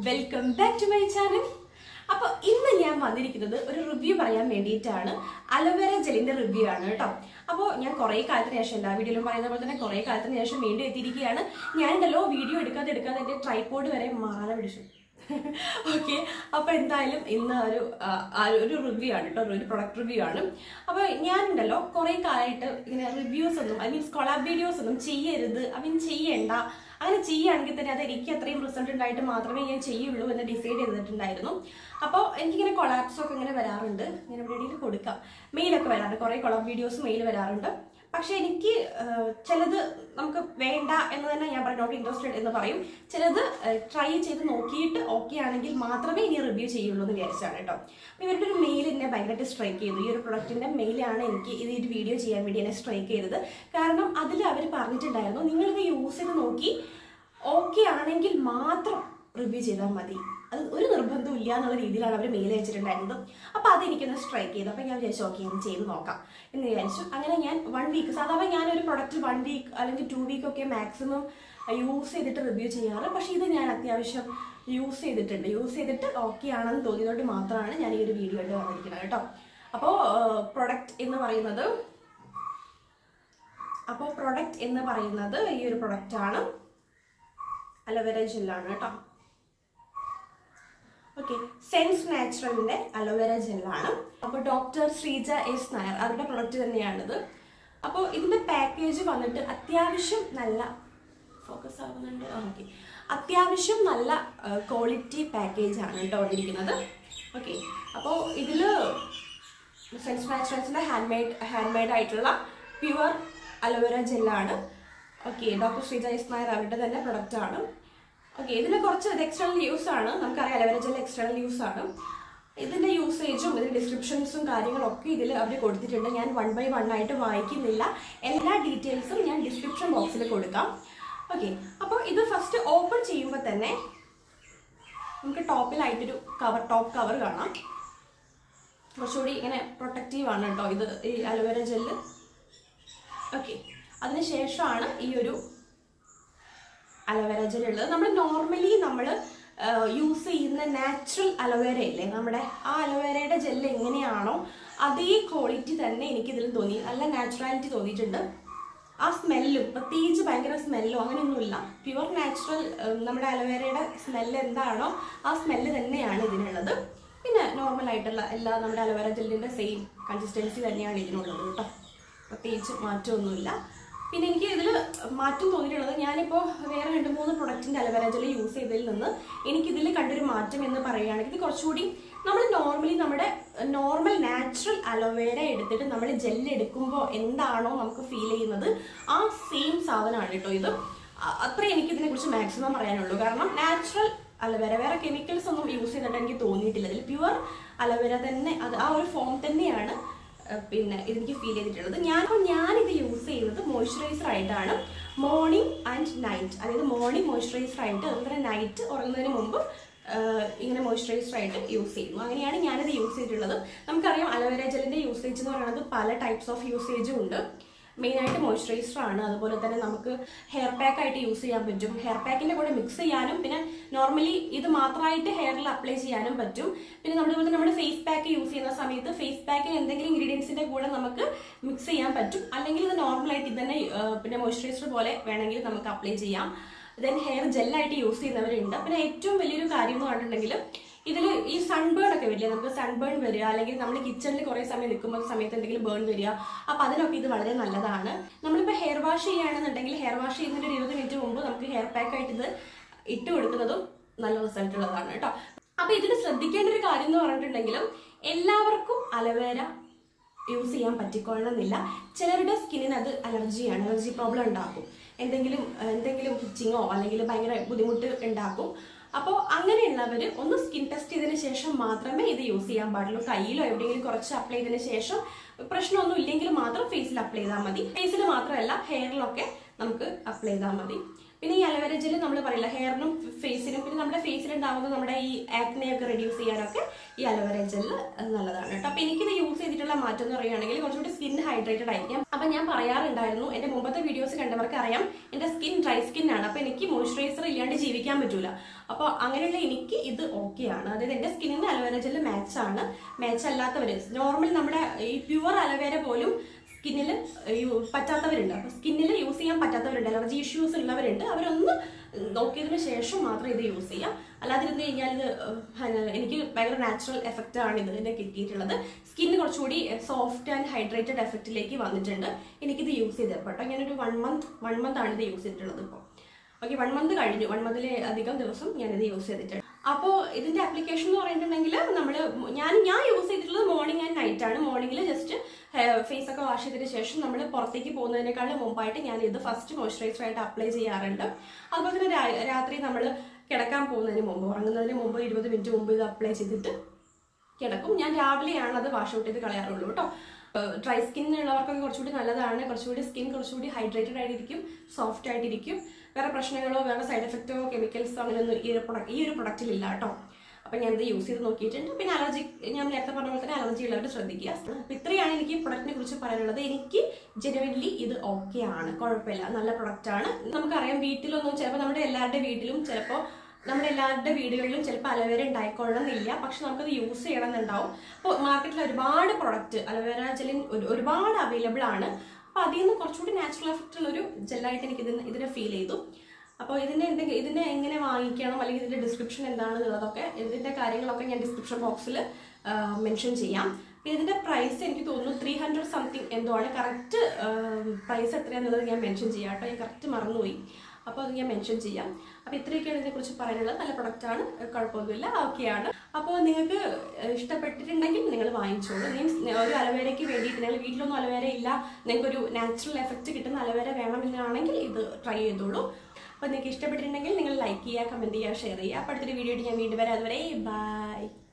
welcome back to my channel അപ്പോൾ ഇന്ന് ഞാൻ വന്നിരിക്കുന്നത് ഒരു റിവ്യൂ പറയാൻ വേണ്ടിയിട്ടാണ് അലോവേര ജെല്ലിന്റെ റിവ്യൂ ആണ് കേട്ടോ അപ്പോൾ ഞാൻ കുറേ കാലത്തിന് ശേഷം എല്ലാ വീഡിയോയിലും പറയുന്ന പോലെ തന്നെ കുറേ കാലത്തിന് ശേഷം വീണ്ടും എത്തിയിരിക്കുകയാണ് ഞാനുണ്ടല്ലോ വീഡിയോ എടുക്കാതെ എടുക്കാതെ എൻ്റെ ട്രൈപ്പോഡ് വരെ മാല പിടിച്ചു ഓക്കെ അപ്പൊ എന്തായാലും ഇന്ന് ഒരു ആ, ആ ഒരു റിവ്യൂ ആണ് കേട്ടോ ഒരു പ്രൊഡക്റ്റ് റിവ്യൂ ആണ് അപ്പൊ ഞാനുണ്ടല്ലോ കുറെ കാലമായിട്ട് ഇങ്ങനെ റിവ്യൂസ് ഒന്നും ഐ മീൻസ് കൊളാബ് വീഡിയോസ് ഒന്നും ചെയ്യരുത് ഐ മീൻ ചെയ്യണ്ട അങ്ങനെ ചെയ്യുകയാണെങ്കിൽ തന്നെ അത് എനിക്ക് അത്രയും റിസൾട്ട് ഉണ്ടായിട്ട് മാത്രമേ ഞാൻ ചെയ്യുള്ളൂ എന്ന് ഡിസൈഡ് ചെയ്തിട്ടുണ്ടായിരുന്നു അപ്പോൾ എനിക്കിങ്ങനെ കൊളാബ്സ് ഒക്കെ ഇങ്ങനെ വരാറുണ്ട് ഇങ്ങനെ എവിടെയെങ്കിലും കൊടുക്കാം മെയിലൊക്കെ വരാറുണ്ട് കുറേ കൊളാബ് വീഡിയോസ് മെയിൽ വരാറുണ്ട് പക്ഷെ എനിക്ക് ആ, ചിലത് നമുക്ക് വേണ്ട എന്ന് തന്നെ ഞാൻ പറയും നോട്ട് ഇൻട്രസ്റ്റഡ് എന്ന് പറയും ചിലത് ട്രൈ ചെയ്ത് നോക്കിയിട്ട് ഓക്കെ ആണെങ്കിൽ മാത്രമേ ഇനി റിവ്യൂ ചെയ്യുള്ളൂ എന്ന് വിചാരിച്ചാണ് കേട്ടോ അപ്പോൾ ഇവരുടെ ഒരു മെയിൽ എന്നെ ഭയങ്കരമായിട്ട് സ്ട്രൈക്ക് ചെയ്തു ഈ ഒരു പ്രൊഡക്റ്റിന്റെ മെയിലാണ് എനിക്ക് ഇത് ഒരു വീഡിയോ ചെയ്യാൻ വേണ്ടി എന്നെ സ്ട്രൈക്ക് ചെയ്തത് കാരണം അതിൽ അവർ പറഞ്ഞിട്ടുണ്ടായിരുന്നു നിങ്ങളിത് യൂസ് ചെയ്ത് നോക്കി ഓക്കെ ആണെങ്കിൽ മാത്രം റിവ്യൂ ചെയ്താൽ മതി അത് ഒരു നിർബന്ധവും ഇല്ല എന്നുള്ള രീതിയിലാണ് അവർ മെയിൽ അയച്ചിട്ടുണ്ടായിരുന്നത് അപ്പോൾ അതെനിക്കൊന്ന് സ്ട്രൈക്ക് ചെയ്തു അപ്പോൾ ഞാൻ വിചാരിച്ചു ഓക്കെ ഞാൻ ചെയ്ത് നോക്കാം എന്ന് വിചാരിച്ചു അങ്ങനെ ഞാൻ വൺ വീക്ക് സാധാരണ ഞാനൊരു പ്രൊഡക്റ്റ് വൺ വീക്ക് അല്ലെങ്കിൽ ടു വീക്ക് ഒക്കെ മാക്സിമം യൂസ് ചെയ്തിട്ട് റിവ്യൂ ചെയ്യാറ് പക്ഷേ ഇത് ഞാൻ അത്യാവശ്യം യൂസ് ചെയ്തിട്ടുണ്ട് യൂസ് ചെയ്തിട്ട് ഓക്കെ ആണെന്ന് തോന്നിയതുകൊണ്ട് മാത്രമാണ് ഞാൻ ഈ ഒരു വീഡിയോ ആയിട്ട് വന്നിരിക്കുന്നത് കേട്ടോ അപ്പോൾ പ്രൊഡക്റ്റ് എന്ന് പറയുന്നത് അപ്പോൾ പ്രൊഡക്റ്റ് എന്ന് പറയുന്നത് ഈ ഒരു പ്രൊഡക്റ്റ് ആണ് അലോവേര ജെല്ലാണ് കേട്ടോ ഓക്കെ സെൻസ് നാച്ചുറലിന്റെ അലോവേര ജെല്ലാണ് അപ്പോൾ ഡോക്ടർ ശ്രീജ എസ് നായർ അവരുടെ പ്രൊഡക്റ്റ് തന്നെയാണിത് അപ്പോൾ ഇതിന്റെ പാക്കേജ് വന്നിട്ട് അത്യാവശ്യം നല്ല ഫോക്കസ് ആകുന്നുണ്ട് ഓക്കെ അത്യാവശ്യം നല്ല ക്വാളിറ്റി പാക്കേജ് ആണ് കേട്ടോ വന്നിരിക്കുന്നത് ഓക്കെ അപ്പോൾ ഇതിൽ സെൻസ് നാച്ചുറൽസിന്റെ ഹാൻഡ് മെയ്ഡ് ഹാൻഡ് മെയ്ഡ് ആയിട്ടുള്ള പ്യുവർ അലോവേര ജെല്ലാണ് okay doctor Sreeja S Nair അവരുടെ തന്നെ പ്രൊഡക്റ്റ് ആണ് ഓക്കെ ഇതിന് കുറച്ച് ഇത് എക്സ്റ്റേണൽ യൂസ് ആണ് നമുക്കറിയാം അലോവേര ജെൽ എക്സ്റ്റേണൽ യൂസ് ആണ് ഇതിന്റെ യൂസേജും ഇതിന്റെ ഡിസ്ക്രിപ്ഷൻസും കാര്യങ്ങളൊക്കെ ഇതിൽ അവർ കൊടുത്തിട്ടുണ്ട് ഞാൻ വൺ ബൈ വൺ ആയിട്ട് വായിക്കുന്നില്ല എല്ലാ ഡീറ്റെയിൽസും ഞാൻ ഡിസ്ക്രിപ്ഷൻ ബോക്സിൽ കൊടുക്കാം ഓക്കെ അപ്പോൾ ഇത് ഫസ്റ്റ് ഓപ്പൺ ചെയ്യുമ്പോൾ തന്നെ നമുക്ക് ടോപ്പിലായിട്ടൊരു കവർ ടോപ്പ് കവർ കാണാം കുറച്ചുകൂടി ഇങ്ങനെ പ്രൊട്ടക്റ്റീവ് ആണ് കേട്ടോ ഇത് ഈ അലോവേര ജെല്ല് ഓക്കെ അതിനുശേഷമാണ് ഈ ഒരു അലോവേര ജെൽ ഉള്ളത് നമ്മൾ നോർമലി നമ്മൾ യൂസ് ചെയ്യുന്ന നാച്ചുറൽ അലോവേര ഇല്ലേ നമ്മുടെ ആ അലോവേരയുടെ ജെല്ല് എങ്ങനെയാണോ അതേ ക്വാളിറ്റി തന്നെ എനിക്കിതിൽ തോന്നി നല്ല നാച്ചുറാലിറ്റി തോന്നിയിട്ടുണ്ട് ആ സ്മെല്ലും പ്രത്യേകിച്ച് ഭയങ്കര സ്മെല്ലോ അങ്ങനെയൊന്നുമില്ല പ്യുവർ നാച്ചുറൽ നമ്മുടെ അലോവേരയുടെ സ്മെല്ല് എന്താണോ ആ സ്മെല്ല് തന്നെയാണ് ഇതിനുള്ളത് പിന്നെ നോർമൽ ആയിട്ടുള്ള എല്ലാ നമ്മുടെ അലോവേര ജെല്ലിൻ്റെ സെയിം കൺസിസ്റ്റൻസി തന്നെയാണ് ഇതിനുള്ളത് കേട്ടോ പ്രത്യേകിച്ച് മാറ്റമൊന്നുമില്ല പിന്നെ എനിക്ക് ഇതിൽ മാറ്റം തോന്നിയിട്ടുള്ളത് ഞാനിപ്പോൾ വേറെ രണ്ട് മൂന്ന് പ്രൊഡക്റ്റിൻ്റെ അലോവേര ജെൽ യൂസ് ചെയ്തതിൽ നിന്ന് എനിക്കിതിൽ കണ്ടൊരു മാറ്റം എന്ന് പറയുകയാണെങ്കിൽ ഇത് കുറച്ചുകൂടി നമ്മൾ നോർമലി നമ്മുടെ നോർമൽ നാച്ചുറൽ അലോവേര എടുത്തിട്ട് നമ്മൾ ജെല്ല് എടുക്കുമ്പോൾ എന്താണോ നമുക്ക് ഫീൽ ചെയ്യുന്നത് ആ സെയിം സാധനമാണ് കേട്ടോ ഇത് അ- അത്രേ എനിക്ക് ഇതിനെക്കുറിച്ച് മാക്സിമം പറയാനുള്ളൂ കാരണം നാച്ചുറൽ അലോവേര വേറെ കെമിക്കൽസ് ഒന്നും യൂസ് ചെയ്തിട്ട് എനിക്ക് തോന്നിയിട്ടില്ല ഇതിൽ പ്യുവർ അലോവേര തന്നെ അത് ആ ഒരു ഫോം തന്നെയാണ് ഏഹ് പിന്നെ ഇതെനിക്ക് ഫീൽ ചെയ്തിട്ടുള്ളത് ഞാൻ ഞാനിത് യൂസ് ചെയ്യുന്നത് മോയ്സ്ചറൈസർ ആയിട്ടാണ് മോർണിംഗ് ആൻഡ് നൈറ്റ് അതായത് മോർണിംഗ് മോയ്സ്ചറൈസർ ആയിട്ട് അതുപോലെ നൈറ്റ് ഉറങ്ങുന്നതിന് മുമ്പ് ഏഹ് ഇങ്ങനെ മോയ്സ്ചറൈസർ ആയിട്ട് യൂസ് ചെയ്യുന്നു അങ്ങനെയാണ് ഞാനിത് യൂസ് ചെയ്തിട്ടുള്ളത് നമുക്കറിയാം അലോവേര ജെല്ലിന്റെ യൂസേജ് എന്ന് പറയുന്നത് പല ടൈപ്സ് ഓഫ് യൂസേജും ഉണ്ട് മെയിനായിട്ട് മോയ്സ്ചറൈസർ ആണ് അതുപോലെ തന്നെ നമുക്ക് ഹെയർ പാക്ക് ആയിട്ട് യൂസ് ചെയ്യാൻ പറ്റും ഹെയർ പാക്കിന്റെ കൂടെ മിക്സ് ചെയ്യാനും പിന്നെ നോർമലി ഇത് മാത്രമായിട്ട് ഹെയറിൽ അപ്ലൈ ചെയ്യാനും പറ്റും പിന്നെ നമ്മളിതുപോലെ തന്നെ നമ്മുടെ ഫേസ് പാക്ക് യൂസ് ചെയ്യുന്ന സമയത്ത് ഫേസ് പാക്കിന് എന്തെങ്കിലും ഇൻഗ്രീഡിയൻസിന്റെ കൂടെ നമുക്ക് മിക്സ് ചെയ്യാൻ പറ്റും അല്ലെങ്കിൽ ഇത് നോർമലായിട്ട് ഇത് തന്നെ ആ, പിന്നെ മോയ്സ്ചറൈസർ പോലെ വേണമെങ്കിൽ നമുക്ക് അപ്ലൈ ചെയ്യാം ദെൻ ഹെയർ ജെല്ലായിട്ട് യൂസ് ചെയ്യുന്നവരുണ്ട് പിന്നെ ഏറ്റവും വലിയൊരു കാര്യം എന്ന് പറഞ്ഞിട്ടുണ്ടെങ്കിൽ ഇതിൽ ഈ സൺബേൺ ഒക്കെ വരില്ല നമുക്ക് സൺബേൺ വരിക അല്ലെങ്കിൽ നമ്മൾ കിച്ചണിൽ കുറേ സമയം നിൽക്കുമ്പോൾ സമയത്ത് എന്തെങ്കിലും ബേൺ വരിക അപ്പോൾ അതിനൊക്കെ ഇത് വളരെ നല്ലതാണ് നമ്മളിപ്പോൾ ഹെയർ വാഷ് ചെയ്യുകയാണെന്നുണ്ടെങ്കിൽ ഹെയർ വാഷ് ചെയ്യുന്നതിന് ഒരു ഇരുപത് മിനിറ്റ് മുമ്പ് നമുക്ക് ഹെയർ പാക്ക് ആയിട്ട് ഇത് ഇട്ട് കൊടുക്കുന്നതും നല്ല റിസൾട്ട് ഉള്ളതാണ് കേട്ടോ അപ്പോൾ ഇതിൽ ശ്രദ്ധിക്കേണ്ട ഒരു കാര്യം എന്ന് പറഞ്ഞിട്ടുണ്ടെങ്കിലും എല്ലാവർക്കും അലവേര യൂസ് ചെയ്യാൻ പറ്റിക്കൊള്ളണമെന്നില്ല ചിലരുടെ സ്കിന്നിന് അത് അലർജിയാണ് അലർജി പ്രോബ്ലം ഉണ്ടാക്കും എന്തെങ്കിലും ഏഹ്, എന്തെങ്കിലും ഹിച്ചിങ്ങോ അല്ലെങ്കിൽ ഭയങ്കര ബുദ്ധിമുട്ട് ഉണ്ടാക്കും അപ്പോൾ അങ്ങനെയുള്ളവർ ഒന്ന് സ്കിൻ ടെസ്റ്റ് ചെയ്തതിന് ശേഷം മാത്രമേ ഇത് യൂസ് ചെയ്യാൻ പാടുള്ളൂ കയ്യിലോ എവിടെയെങ്കിലും കുറച്ച് അപ്ലൈ ചെയ്തതിന് ശേഷം പ്രശ്നമൊന്നും ഇല്ലെങ്കിൽ മാത്രം ഫേസിൽ അപ്ലൈ ചെയ്താൽ മതി ഫേസിൽ മാത്രമല്ല ഹെയറിലൊക്കെ നമുക്ക് അപ്ലൈ ചെയ്താൽ മതി പിന്നെ ഈ അലോവേര ജെല്ല് നമ്മൾ പറയില്ല ഹെയറിനും ഫേസിനും പിന്നെ നമ്മുടെ ഫേസിലുണ്ടാകുന്ന നമ്മുടെ ഈ ആക്നെയൊക്കെ റെഡ്യൂസ് ചെയ്യാനൊക്കെ ഈ അലോവേര ജെല്ല് നല്ലതാണ് കേട്ടോ അപ്പോൾ എനിക്കിത് യൂസ് ചെയ്തിട്ടുള്ള മാറ്റം എന്ന് പറയുകയാണെങ്കിൽ കുറച്ചുകൂടി സ്കിൻ ഹൈഡ്രേറ്റഡ് ആയിരിക്കും അപ്പം ഞാൻ പറയാറുണ്ടായിരുന്നു എൻ്റെ മുമ്പത്തെ വീഡിയോസ് കണ്ടവർക്ക് അറിയാം എൻ്റെ സ്കിൻ ഡ്രൈ സ്കിൻ ആണ് അപ്പോൾ എനിക്ക് മോയ്സ്ചറൈസർ ഇല്ലാണ്ട് ജീവിക്കാൻ പറ്റൂല അപ്പോൾ അങ്ങനെയുള്ള എനിക്ക് ഇത് ഓക്കെയാണ് അതായത് എൻ്റെ സ്കിന്നിന് അലോവേര ജെല്ല് മാച്ച് ആണ് മാച്ച് അല്ലാത്തവർ നോർമൽ നമ്മുടെ ഈ പ്യുവർ അലോവേര പോലും സ്കിന്നിൽ പറ്റാത്തവരുണ്ട് അപ്പോൾ സ്കിന്നിൽ യൂസ് ചെയ്യാൻ പറ്റാത്തവരുണ്ട് അലർജി ഇഷ്യൂസ് ഉള്ളവരുണ്ട് അവരൊന്ന് നോക്കിയതിന് ശേഷം മാത്രം ഇത് യൂസ് ചെയ്യാം അല്ലാതെ ഇരുന്ന് കഴിഞ്ഞാൽ ഇത് ഏഹ്, എനിക്ക് ഭയങ്കര നാച്ചുറൽ എഫക്റ്റ് ആണ് ഇത് ഇതിനെ കിട്ടിയിട്ടുള്ളത് സ്കിന്ന് കുറച്ചുകൂടി സോഫ്റ്റ് ആൻഡ് ഹൈഡ്രേറ്റഡ് എഫക്റ്റിലേക്ക് വന്നിട്ടുണ്ട് എനിക്കിത് യൂസ് ചെയ്തപ്പോൾ കേട്ടോ ഞാനൊരു വൺ മന്ത് വൺ മന്ത് ആണ് ഇത് യൂസ് ചെയ്തിട്ടുള്ളത് ഇപ്പോൾ ഓക്കെ വൺ മന്ത് കഴിഞ്ഞു വൺ മന്തിലെ അധികം ദിവസം ഞാനിത് യൂസ് ചെയ്തിട്ടുണ്ട് അപ്പോൾ ഇതിന്റെ ആപ്ലിക്കേഷൻ എന്ന് പറഞ്ഞിട്ടുണ്ടെങ്കിൽ നമ്മൾ ഞാൻ ഞാൻ യൂസ് ചെയ്തിട്ടുള്ളത് മോർണിംഗ് ആൻഡ് നൈറ്റ് ആണ് മോർണിംഗിൽ ജസ്റ്റ് ഫേസ് ഒക്കെ വാഷ് ചെയ്തതിന് ശേഷം നമ്മൾ പുറത്തേക്ക് പോകുന്നതിനേക്കാളും മുമ്പായിട്ട് ഞാൻ ഇത് ഫസ്റ്റ് മോയ്സ്ചറൈസർ ആയിട്ട് അപ്ലൈ ചെയ്യാറുണ്ട് അതുപോലെ തന്നെ രാ- രാത്രി നമ്മൾ കിടക്കാൻ പോകുന്നതിന് മുമ്പ് ഉറങ്ങുന്നതിന് മുമ്പ് ഇരുപത് മിനിറ്റ് മുമ്പ് ഇത് അപ്ലൈ ചെയ്തിട്ട് കിടക്കും ഞാൻ രാവിലെയാണ് അത് വാഷ് ഔട്ട് ചെയ്ത് കളയാറുള്ളൂ കേട്ടോ ഡ്രൈ സ്കിൻ ഉള്ളവർക്കൊക്കെ കുറച്ചുകൂടി നല്ലതാണ് കുറച്ചുകൂടി സ്കിൻ കുറച്ചുകൂടി ഹൈഡ്രേറ്റഡ് ആയിട്ടിരിക്കും സോഫ്റ്റ് ആയിട്ടിരിക്കും വേറെ പ്രശ്നങ്ങളോ വേറെ സൈഡ് എഫക്റ്റോ കെമിക്കൽസോ അങ്ങനെയൊന്നും ഈ ഒരു പ്രൊഡക്റ്റ് ഈ ഒരു പ്രൊഡക്റ്റിൽ ഇല്ല കേട്ടോ അപ്പം ഞാനിത് യൂസ് ചെയ്ത് നോക്കിയിട്ടുണ്ട് പിന്നെ അലർജി ഞാൻ നേരത്തെ പറഞ്ഞ പോലെ തന്നെ അലർജി ഉള്ളവർ ശ്രദ്ധിക്കുക അപ്പം ഇത്രയാണ് എനിക്ക് ഈ പ്രൊഡക്റ്റിനെ കുറിച്ച് പറയാനുള്ളത് എനിക്ക് ജെനുവൻലി ഇത് ഓക്കെ ആണ് കുഴപ്പമില്ല നല്ല പ്രൊഡക്റ്റാണ് നമുക്കറിയാം വീട്ടിലൊന്നും ചിലപ്പോൾ നമ്മുടെ എല്ലാവരുടെ വീട്ടിലും ചിലപ്പോൾ നമ്മുടെ എല്ലാവരുടെ വീടുകളിലും ചിലപ്പോൾ അലോവേര ഉണ്ടായിക്കൊള്ളണമെന്നില്ല പക്ഷെ നമുക്കത് യൂസ് ചെയ്യണമെന്നുണ്ടാവും അപ്പോൾ മാർക്കറ്റിൽ ഒരുപാട് പ്രൊഡക്റ്റ് അലോവേര ജെല്ലിൻ ഒരു- ഒരുപാട് അവൈലബിൾ ആണ് അപ്പോൾ അതിൽ നിന്ന് കുറച്ചുകൂടി നാച്ചുറൽ എഫക്റ്റ് ഉള്ളൊരു ജെല്ലായിട്ട് എനിക്ക് ഇതിന് ഇതിനെ ഫീൽ ചെയ്തു അപ്പോൾ ഇതിൻ്റെ എന്തെങ്കിലും ഇതിനെ എങ്ങനെ വാങ്ങിക്കണം അല്ലെങ്കിൽ ഇതിൻ്റെ ഡിസ്ക്രിപ്ഷൻ എന്താണെന്നുള്ളതൊക്കെ ഇതിൻ്റെ കാര്യങ്ങളൊക്കെ ഞാൻ ഡിസ്ക്രിപ്ഷൻ ബോക്സിൽ മെൻഷൻ ചെയ്യാം പിന്നെ ഇതിൻ്റെ പ്രൈസ് എനിക്ക് തോന്നുന്നു ത്രീ ഹൺഡ്രഡ് സംതിങ് എന്തോ ആണ് കറക്റ്റ് പ്രൈസ് എത്രയാണെന്നുള്ളത് ഞാൻ മെൻഷൻ ചെയ്യാം കേട്ടോ ഞാൻ കറക്റ്റ് മറന്നുപോയി അപ്പോൾ അത് ഞാൻ മെൻഷൻ ചെയ്യാം അപ്പോൾ ഇത്രയൊക്കെയാണ് ഇതിനെക്കുറിച്ച് പറയാനുള്ളത് നല്ല പ്രൊഡക്റ്റാണ് കുഴപ്പമൊന്നുമില്ല ഓക്കെയാണ് അപ്പോൾ നിങ്ങൾക്ക് ഇഷ്ടപ്പെട്ടിട്ടുണ്ടെങ്കിൽ നിങ്ങൾ വാങ്ങിച്ചോളൂ മീൻസ് ഒരു അലവേരയ്ക്ക് വേണ്ടിയിട്ട് നിങ്ങൾ വീട്ടിലൊന്നും അലവേര ഇല്ല നിങ്ങൾക്കൊരു നാച്ചുറൽ എഫക്റ്റ് കിട്ടുന്ന അലവേര വേണമെന്നാണെങ്കിൽ ഇത് ട്രൈ ചെയ്തോളൂ അപ്പോൾ നിങ്ങൾക്ക് ഇഷ്ടപ്പെട്ടിട്ടുണ്ടെങ്കിൽ നിങ്ങൾ ലൈക്ക് ചെയ്യുക കമൻറ്റ് ചെയ്യുക ഷെയർ ചെയ്യുക അപ്പോൾ അടുത്തൊരു വീഡിയോ ഞാൻ വീണ്ടും വരാം അതുവരെ ബൈ